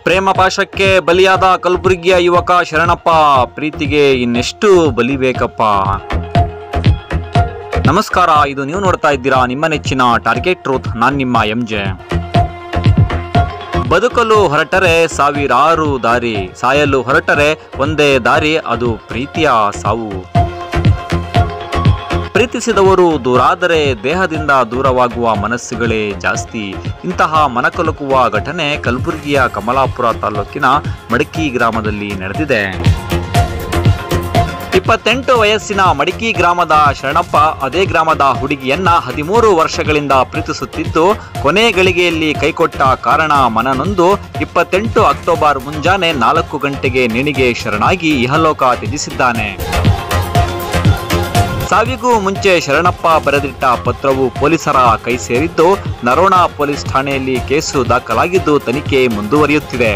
ಪ್ರೇಮ ಪಾಶಕ್ಕೆ ಬಲಿಯಾದ ಕಲಬುರಗಿಯ ಯುವಕ ಶರಣಪ್ಪ ಪ್ರೀತಿಗೆ ಇನ್ನೆಷ್ಟು ಬಲಿಬೇಕಪ್ಪ ನಮಸ್ಕಾರ ಇದು ನೀವು ನೋಡ್ತಾ ಇದ್ದೀರಾ ನಿಮ್ಮ ನೆಚ್ಚಿನ ಟಾರ್ಗೆಟ್ ಟ್ರೂತ್ ನಾನ್ ನಿಮ್ಮ ಎಂ ಜೆ ಬದುಕಲು ಹೊರಟರೆ ಸಾವಿರಾರು ದಾರಿ ಸಾಯಲು ಹೊರಟರೆ ಒಂದೇ ದಾರಿ ಅದು ಪ್ರೀತಿಯ ಸಾವು ಪ್ರೀತಿಸಿದವರು ದೂರಾದರೆ ದೇಹದಿಂದ ದೂರವಾಗುವ ಮನಸ್ಸುಗಳೇ ಜಾಸ್ತಿ ಇಂತಹ ಮನಕಲುಕುವ ಘಟನೆ ಕಲಬುರಗಿಯ ಕಮಲಾಪುರ ತಾಲೂಕಿನ ಮಡಕಿ ಗ್ರಾಮದಲ್ಲಿ ನಡೆದಿದೆ ಇಪ್ಪತ್ತೆಂಟು ವಯಸ್ಸಿನ ಮಡಿಕಿ ಗ್ರಾಮದ ಶರಣಪ್ಪ ಅದೇ ಗ್ರಾಮದ ಹುಡುಗಿಯನ್ನ ಹದಿಮೂರು ವರ್ಷಗಳಿಂದ ಪ್ರೀತಿಸುತ್ತಿದ್ದು ಕೊನೆ ಗಳಿಗೆಯಲ್ಲಿ ಕೈಕೊಟ್ಟ ಕಾರಣ ಮನನೊಂದು ಇಪ್ಪತ್ತೆಂಟು ಅಕ್ಟೋಬರ್ ಮುಂಜಾನೆ ನಾಲ್ಕು ಗಂಟೆಗೆ ನೇಣಿಗೆ ಶರಣಾಗಿ ಇಹಲೋಕ ತ್ಯಜಿಸಿದ್ದಾನೆ ಸಾವಿಗೂ ಮುಂಚೆ ಶರಣಪ್ಪ ಬರೆದಿಟ್ಟ ಪತ್ರವು ಪೊಲೀಸರ ಕೈ ಸೇರಿದ್ದು ನರೋಣ ಪೊಲೀಸ್ ಠಾಣೆಯಲ್ಲಿ ಕೇಸು ದಾಖಲಾಗಿದ್ದು ತನಿಖೆ ಮುಂದುವರಿಯುತ್ತಿದೆ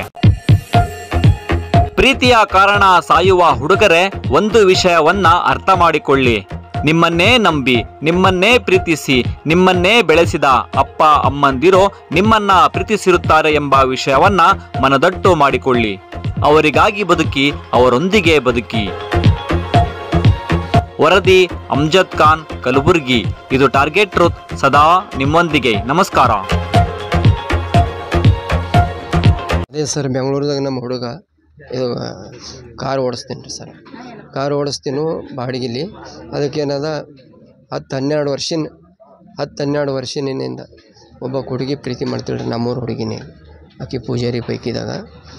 ಪ್ರೀತಿಯ ಕಾರಣ ಸಾಯುವ ಹುಡುಗರೆ ಒಂದು ವಿಷಯವನ್ನ ಅರ್ಥ ಮಾಡಿಕೊಳ್ಳಿ ನಿಮ್ಮನ್ನೇ ನಂಬಿ ನಿಮ್ಮನ್ನೇ ಪ್ರೀತಿಸಿ ನಿಮ್ಮನ್ನೇ ಬೆಳೆಸಿದ ಅಪ್ಪ ಅಮ್ಮಂದಿರೋ ನಿಮ್ಮನ್ನ ಪ್ರೀತಿಸಿರುತ್ತಾರೆ ಎಂಬ ವಿಷಯವನ್ನ ಮನದಟ್ಟು ಮಾಡಿಕೊಳ್ಳಿ ಅವರಿಗಾಗಿ ಬದುಕಿ ಅವರೊಂದಿಗೆ ಬದುಕಿ ವರದಿ ಅಮ್ಜದ್ ಖಾನ್ ಕಲಬುರ್ಗಿ ಇದು ಟಾರ್ಗೆಟ್ ಟ್ರೂತ್ ಸದಾ ನಿಮ್ಮೊಂದಿಗೆ ನಮಸ್ಕಾರ ಅದೇ ಸರ್ ಬೆಂಗಳೂರದಾಗ ನಮ್ಮ ಹುಡುಗ ಇದು ಕಾರ್ ಓಡಿಸ್ತೀನಿ ರೀ ಸರ್ ಕಾರ್ ಓಡಿಸ್ತೀನು ಬಾಡಿಗೆಲಿ ಅದಕ್ಕೇನದ ಹತ್ತು ಹನ್ನೆರಡು ವರ್ಷಿನ ಹತ್ತು ಹನ್ನೆರಡು ವರ್ಷನಿಂದ ಒಬ್ಬ ಹುಡುಗಿ ಪ್ರೀತಿ ಮಾಡ್ತಿಳ್ರಿ ನಮ್ಮೂರು ಹುಡುಗಿನೇ ಆಕಿ ಪೂಜಾರಿ ಪೈಕಿದಾಗ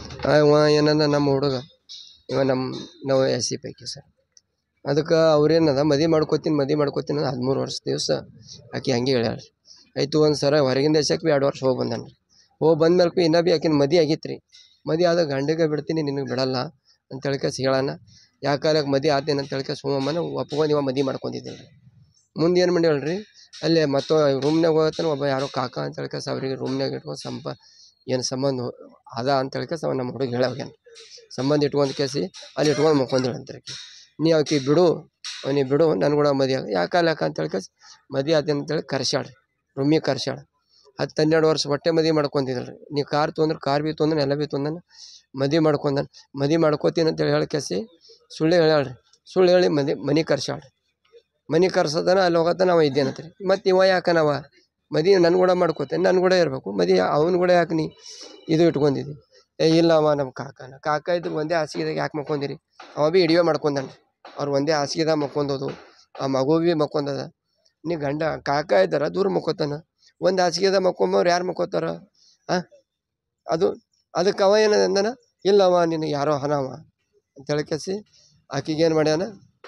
ಅವ ಏನದ ನಮ್ಮ ಹುಡುಗ ಇವ ನಮ್ಮ ನಾವು ಎಸ್ ಸಿ ಪೈಕಿ ಸರ್ ಅದಕ್ಕೆ ಅವ್ರೇನದ ಮದುವೆ ಮಾಡ್ಕೋತೀನಿ ಮದುವೆ ಮಾಡ್ಕೋತೀನಿ ಅನ್ನೋ ಹದಿಮೂರು ವರ್ಷ ದಿವಸ ಆಕಿ ಹಂಗೆ ಹೇಳ್ಯಾಳ ಆಯಿತು ಒಂದು ಸರ ಹೊರಗಿನ ದೇಶಕ್ಕೆ ಭೀ ಎರಡು ವರ್ಷ ಹೋಗಿ ಬಂದಾನ ರೀ ಹೋಗಿ ಬಂದ್ಮೇಲೆ ಭೀ ಇನ್ನೂ ಭೀ ಆಕಿನ ಮದುವೆ ಆಗಿತ್ತು ರೀ ಮದುವೆ ಆದಾಗ ಗಂಡಗೆ ಬಿಡ್ತೀನಿ ನಿನಗೆ ಬಿಡಲ್ಲ ಅಂತ ಹೇಳ್ಕೇಸ್ ಹೇಳಣ ಯಾಕಾಲ ಮದುವೆ ಆತೇನೆ ಅಂತ ಹೇಳ್ಕೇಸ್ ಹೋಮಮ್ಮನ ಒಪ್ಕೊಂಡು ಇವ ಮದುವೆ ಮಾಡ್ಕೊಂಡಿದ್ದೀವಿ ರೀ ಮುಂದೆ ಏನು ಮಾಡ್ಯಾಳ ರೀ ಅಲ್ಲೇ ಮತ್ತು ರೂಮ್ನಾಗ ಹೋಗತ್ತಾನ ಒಬ್ಬ ಯಾರೋ ಕಾಕ ಅಂತ ಹೇಳ್ಕೇಸ್ ಅವ್ರಿಗೆ ರೂಮ್ನಾಗ ಇಟ್ಕೊಂಡು ಸಂಪ ಏನು ಸಂಬಂಧ ಅದ ಅಂತ ಹೇಳ್ಕೇಸ್ ಅವ ನಮ್ಮ ಹುಡುಗ ಹೇಳೋಗ್ಯಾನ ಸಂಬಂಧ ಇಟ್ಕೊಂಡು ಕೇಸಿ ಅಲ್ಲಿ ಇಟ್ಕೊಂಡು ಮಕ್ಕೊಂದಿಳಂತ ಆಕಿ ನೀ ಆಕಿ ಬಿಡು ನೀ ಬಿಡು ನನ್ನ ಕೂಡ ಮದುವೆ ಆಗ ಯಾಕಲ್ಲ ಅಂತ ಹೇಳ್ಕೇಸ್ ಮದುವೆ ಆತೇನೆ ಅಂತೇಳಿ ಕರ್ಸ್ಯಾಳ ರೂಮಿಗೆ ಕರ್ಸ್ಯಾಳ ಹತ್ತು ಹನ್ನೆರಡು ವರ್ಷ ಹೊಟ್ಟೆ ಮದುವೆ ಮಾಡ್ಕೊಂತಿದ್ದಳು ರೀ ನೀವು ಕಾರ್ ತೊಂದ್ರೆ ಕಾರ್ ಬಿ ತೊಂದ್ರೆ ಎಲ್ಲ ಬಿ ತೊಂದನ ಮದುವೆ ಮಾಡ್ಕೊಂಡಾನ ಮದುವೆ ಮಾಡ್ಕೋತೀನಿ ಅಂತೇಳಿ ಹೇಳ್ಕೇಸಿ ಸುಳ್ಳು ಹೇಳ್ಯಾಳ್ರಿ ಸುಳ್ಳು ಹೇಳಿ ಮದಿ ಮನೆ ಕರ್ಸ್ಯಾಳ ಮನೆ ಕರ್ಸೋದನ ಅಲ್ಲಿ ಹೋಗತ್ತ ನಾವು ಇದ್ದೇನಂತ ರೀ ಮತ್ತು ಇವ ಯಾಕೆ ನಾವ ಮದುವೆ ನನ್ನ ಕೂಡ ಮಾಡ್ಕೋತೇನೆ ನನ್ನ ಕೂಡ ಇರಬೇಕು ಮದುವೆ ಅವನ ಕೂಡ ಯಾಕೆ ನೀ ಇದು ಇಟ್ಕೊಂಡಿದ್ದಿ ಏ ಇಲ್ಲ ಅವ ನಮ್ಮ ಕಾಕನ ಕಾಕ ಇದ್ದು ಒಂದೇ ಹಾಸಿಗೆದಾಗ ಯಾಕೆ ಮಕ್ಕೊಂದಿರಿ ಅವ ಭೀ ಹಿಡಿವೆ ಮಾಡ್ಕೊಂಡಾನ ಅವ್ರು ಒಂದೇ ಹಾಸಿಗೆದಾಗ ಮಕ್ಕೊಂದೋದು ಆ ಮಗು ಭೀ ಮಕ್ಕೊಂದದ ನೀ ಗಂಡ ಕಾಕ ಇದ್ದಾರ ದೂರ ಮಕ್ಕೋತಾನ ಒಂದು ಹಾಸಿಗೆದಾಗ ಮಕ್ಕೊಂಬವ್ರು ಯಾರು ಮಕ್ಕೋತಾರ ಹಾಂ ಅದು ಅದಕ್ಕೆ ಅವ ಏನದ ಅಂದನ ಇಲ್ಲವ ನಿನಗೆ ಯಾರೋ ಹನವ ಅಂತ ಹೇಳ್ಕೇಸಿ ಆಕಿಗೆ ಏನು ಮಾಡ್ಯಾನ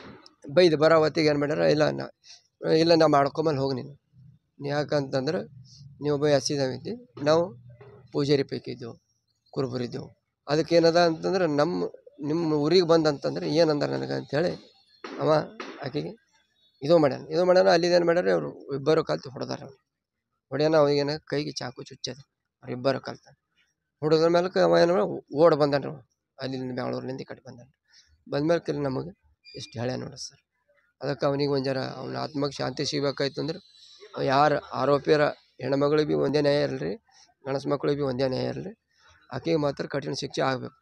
ಬೈದು ಬರೋ ಹೊತ್ತಿಗೆ ಏನು ಮಾಡ್ಯಾರ ಇಲ್ಲ ನಾ ಇಲ್ಲ ನಾ ಮಾಡ್ಕೊಂಬಲ್ಲಿ ಹೋಗಿ ನೀನು ನೀ ಯಾಕಂತಂದ್ರೆ ನೀವೊಬ್ಬ ಹಸಿದವಿದ್ದಿ ನಾವು ಪೂಜಾರಿ ಪೈಕಿ ಇದ್ದೆವು ಕುರುಬರು ಇದ್ದೆವು ಅದಕ್ಕೆ ಏನದ ಅಂತಂದ್ರೆ ನಮ್ಮ ನಿಮ್ಮ ಊರಿಗೆ ಬಂದಂತಂದ್ರೆ ಏನಂದ ನನಗೆ ಅಂಥೇಳಿ ಅವ ಆಕೆಗೆ ಇದು ಮಾಡ್ಯಾನ ಇದು ಮಾಡ್ಯಾನ ಅಲ್ಲಿದೇನು ಮಾಡ್ಯಾರ ಅವರು ಇಬ್ಬರು ಕಲ್ತು ಹೊಡೆದಾರ ಅವ್ರು ಹೊಡ್ಯಾನ ಅವಾಗೇನ ಕೈಗೆ ಚಾಕು ಚುಚ್ಚದ ಅವ್ರಿಬ್ಬರು ಕಲ್ತ ಹೊಡೆದ್ರ ಮೇಲೆ ಅವ ಏನು ಓಡ್ ಬಂದಾನ ಅವ ಅಲ್ಲಿಂದ ಬೆಂಗಳೂರಿನಿಂದ ಈ ಕಡೆ ಬಂದಾನ ಬಂದ್ಮೇಲೆ ಕೆಲ ನಮಗೆ ಇಷ್ಟು ಹೇಳ್ಯ ನೋಡಿ ಸರ್ ಅದಕ್ಕೆ ಅವನಿಗೆ ಒಂದು ಜರ ಅವ್ನ ಆತ್ಮಕ್ಕೆ ಶಾಂತಿ ಸಿಗ್ಬೇಕಾಯ್ತು ಅಂದ್ರೆ ಯಾರು ಆರೋಪಿಯರ ಹೆಣ್ಮಗಳಿಗೆ ಭೀ ಒಂದೇ ನ್ಯಾಯ ಇರಲಿ ಗಣಸ ಮಕ್ಳಿಗೆ ಭೀ ಒಂದೇ ನ್ಯಾಯ ಇರಲಿ ಆಕೆಗೆ ಮಾತ್ರ ಕಠಿಣ ಶಿಕ್ಷೆ ಆಗಬೇಕು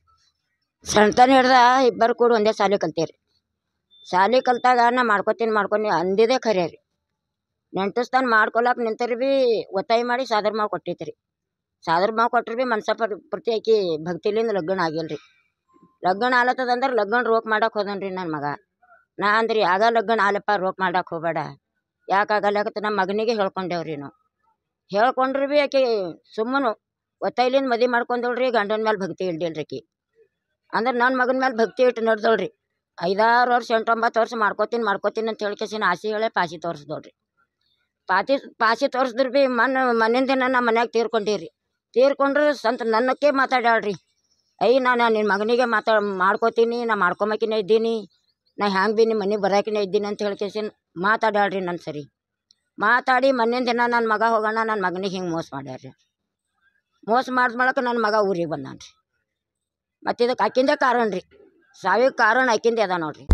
ಸಣ್ಣತನ ಹಿಡ್ದ ಇಬ್ಬರು ಕೂಡ ಒಂದೇ ಶಾಲೆ ಕಲ್ತೇರಿ ಶಾಲೆ ಕಲ್ತಾಗ ನಾ ಮಾಡ್ಕೊತೀನಿ ಮಾಡ್ಕೊಂಡು ಅಂದಿದೆ ಖರೆ ರೀ ನೆಂಟಸ್ತಾನ ಮಾಡ್ಕೊಳಕ್ಕೆ ನಿಂತರು ಭೀ ಒತ್ತಾಯ ಮಾಡಿ ಸಾದರ ಮಾವು ಕೊಟ್ಟಿತ್ತು ರೀ ಸಾದರ ಮಾವು ಕೊಟ್ಟರು ಭೀ ಮನ್ಸ ಪರ್ ಪ್ರತಿ ಆಕಿ ಭಕ್ತಿಲಿಂದ ಲಗ್ನ ಆಗಿಲ್ಲ ರೀ ಲಗ್ನ ಆಲತ್ತದಂದ್ರೆ ಲಗ್ನ ರೋಕ್ ಮಾಡಕ್ಕೆ ಹೋದನ್ ರೀ ನನ್ನ ಮಗ ನಾ ಅಂದ್ರಿ ಆಗ ಲಗ್ನ ಆಲಪ್ಪ ರೋಕ್ ಮಾಡಕ್ಕೆ ಹೋಗಬೇಡ ಯಾಕಾಗಲ್ಲ ಯಾಕಂತ ನಮ್ಮ ಮಗನಿಗೆ ಹೇಳ್ಕೊಂಡೇವ್ರಿ ನಾವು ಹೇಳ್ಕೊಂಡ್ರು ಭೀ ಆಕೆ ಸುಮ್ಮನೆ ಒತ್ತಾಯ್ಲಿಂದ ಮದುವೆ ಮಾಡ್ಕೊಂಡೇಳ್ರಿ ಗಂಡನ ಮೇಲೆ ಭಕ್ತಿ ಇಲ್ದಿಲ್ರಿ ಆಕಿ ಅಂದ್ರೆ ನನ್ನ ಮಗನ ಮೇಲೆ ಭಕ್ತಿ ಇಟ್ಟು ನಡ್ದಳ್ರಿ ಐದಾರು ವರ್ಷ ಎಂಟೊಂಬತ್ತು ವರ್ಷ ಮಾಡ್ಕೋತೀನಿ ಮಾಡ್ಕೋತೀನಿ ಅಂತ ಹೇಳ್ಕೇಸಿನ ಆಸೆ ಹೇಳಿ ಪಾಸಿ ತೋರಿಸ್ದವ್ರಿ ಪಾತಿ ಪಾಸಿ ತೋರಿಸಿದ್ರು ಭೀ ಮನ್ ಮನೆಯಿಂದ ನಮ್ಮ ಮನ್ಯಾಗ ತೀರ್ಕೊಂಡೀರಿ ತೀರ್ಕೊಂಡ್ರೆ ಸಂತ ನನ್ನಕ್ಕೆ ಮಾತಾಡ್ಯಾಳ್ರಿ ಐ ನಾನು ನಿನ್ನ ಮಗನಿಗೆ ಮಾತಾ ಮಾಡ್ಕೋತೀನಿ ನಾ ಮಾಡ್ಕೊಂಬಕಿನೇ ಇದ್ದೀನಿ ನಾ ಹ್ಯಾಂಗೆ ಭೀ ನಿಮ್ಮ ಮನೆಗೆ ಬರಾಕಿನೇ ಇದ್ದೀನಿ ಅಂತ ಹೇಳ್ಕೇಸಿನ ಮಾತಾಡ್ಯಾಳ್ರಿ ನನ್ನ ಸರಿ ಮಾತಾಡಿ ಮನೆಯಿಂದ ದಿನ ನನ್ನ ಮಗ ಹೋಗೋಣ ನನ್ನ ಮಗನಿಗೆ ಹಿಂಗೆ ಮೋಸ ಮಾಡ್ಯಾರ್ರಿ ಮೋಸ ಮಾಡಿದ ಬಳಕ ನನ್ನ ಮಗ ಊರಿಗೆ ಬಂದಾನ್ರಿ ಮತ್ತು ಇದಕ್ಕೆ ಆಕಿಂದೇ ಕಾರಣ ರೀ ಸಾವಿಗೆ ಕಾರಣ ಆಕಿಂದೆ ಅದ ನೋಡ್ರಿ